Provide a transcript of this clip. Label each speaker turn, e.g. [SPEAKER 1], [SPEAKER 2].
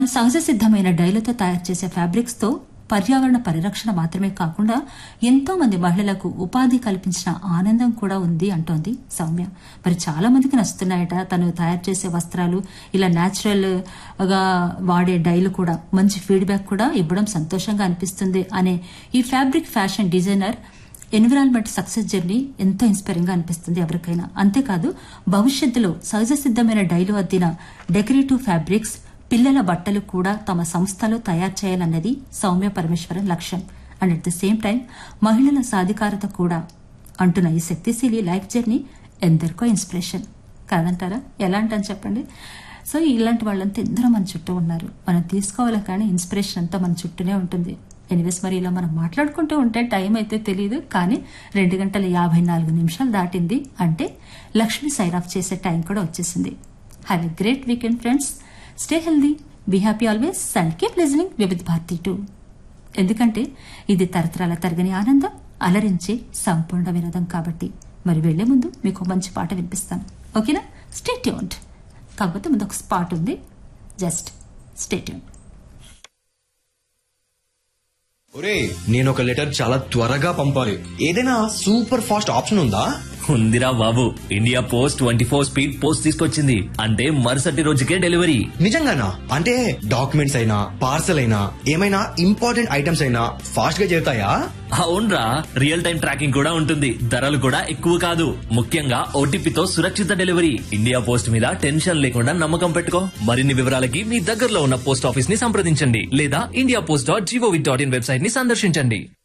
[SPEAKER 1] సహజ సిద్ధమైన డైలతో తయారు చేసే ఫ్యాబ్రిక్స్ తో పర్యావరణ పరిరక్షణ మాత్రమే కాకుండా ఎంతో మంది మహిళలకు ఉపాధి కల్పించిన ఆనందం కూడా ఉంది అంటోంది సౌమ్య మరి చాలా మందికి నచ్చుతున్నాయట తను తయారు చేసే వస్త్రాలు ఇలా న్యాచురల్ గా వాడే డైలు కూడా మంచి ఫీడ్బ్యాక్ కూడా ఇవ్వడం సంతోషంగా అనిపిస్తుంది అనే ఈ fabric fashion designer environment success journey ఎంతో ఇన్స్పైరింగ్ గా అనిపిస్తుంది ఎవరికైనా అంతేకాదు భవిష్యత్తులో సహజ సిద్ధమైన డైలు అద్దిన డెకరేటివ్ ఫ్యాబ్రిక్స్ పిల్లల బట్టలు కూడా తమ సంస్థలో తయారు చేయాలన్నది సౌమ్య పరమేశ్వరన్ లక్ష్యం and at the same time మహిళల సాధికారత కూడా అంటున్న ఈ శక్తిశీలి లైఫ్ జర్నీ ఎందరికో ఇన్స్పిరేషన్ కాదంటారా ఎలా అంటాను చెప్పండి సో ఇలాంటి వాళ్ళంతా ఎందరో మన చుట్టూ ఉన్నారు మనం తీసుకోవాలి కానీ ఇన్స్పిరేషన్ అంతా మన చుట్టూనే ఉంటుంది ఎనివేస్ మరి ఇలా మనం మాట్లాడుకుంటూ ఉంటే టైం అయితే తెలియదు కానీ రెండు గంటల యాభై నాలుగు నిమిషాలు దాటింది అంటే లక్ష్మి సైన్ ఆఫ్ చేసే టైం కూడా వచ్చేసింది have a great weekend friends stay healthy be happy always and keep listening Vividh Bharati too ఎందుకంటే ఇది తరతరాల తరగని ఆనందం అలరించే సంపూర్ణ వినోదం కాబట్టి మరి వెళ్లే ముందు మీకు మంచి పాట వినిపిస్తాను ఓకేనా స్టే ట్యూన్డ్ కాకపోతే ముందు ఒక స్పాట్ ఉంది జస్ట్ స్టే ట్యూన్
[SPEAKER 2] ఒరే నేను ఒక లెటర్ చాలా త్వరగా పంపాలి ఏదైనా సూపర్ ఫాస్ట్ ఆప్షన్ ఉందా
[SPEAKER 3] ఉందిరా బాబు India post twenty four speed post తీసుకొచ్చింది అంటే మరుసటి రోజుకే డెలివరీ
[SPEAKER 2] నిజంగానా అంటే డాక్యుమెంట్స్ అయినా పార్సల్ అయినా ఏమైనా ఇంపార్టెంట్ ఐటమ్స్ అయినా ఫాస్ట్ గా చేరుతాయా
[SPEAKER 3] అవునరా రియల్ టైం ట్రాకింగ్ కూడా ఉంటుంది ధరలు కూడా ఎక్కువ కాదు ముఖ్యంగా ఓటీపీతో సురక్షిత డెలివరీ ఇండియా పోస్ట్ మీద టెన్షన్ లేకుండా నమ్మకం పెట్టుకో మరిన్ని వివరాలకి మీ దగ్గరలో ఉన్న పోస్ట్ ఆఫీస్ ని సంప్రదించండి లేదా India post dot G O V dot in website ని సందర్శించండి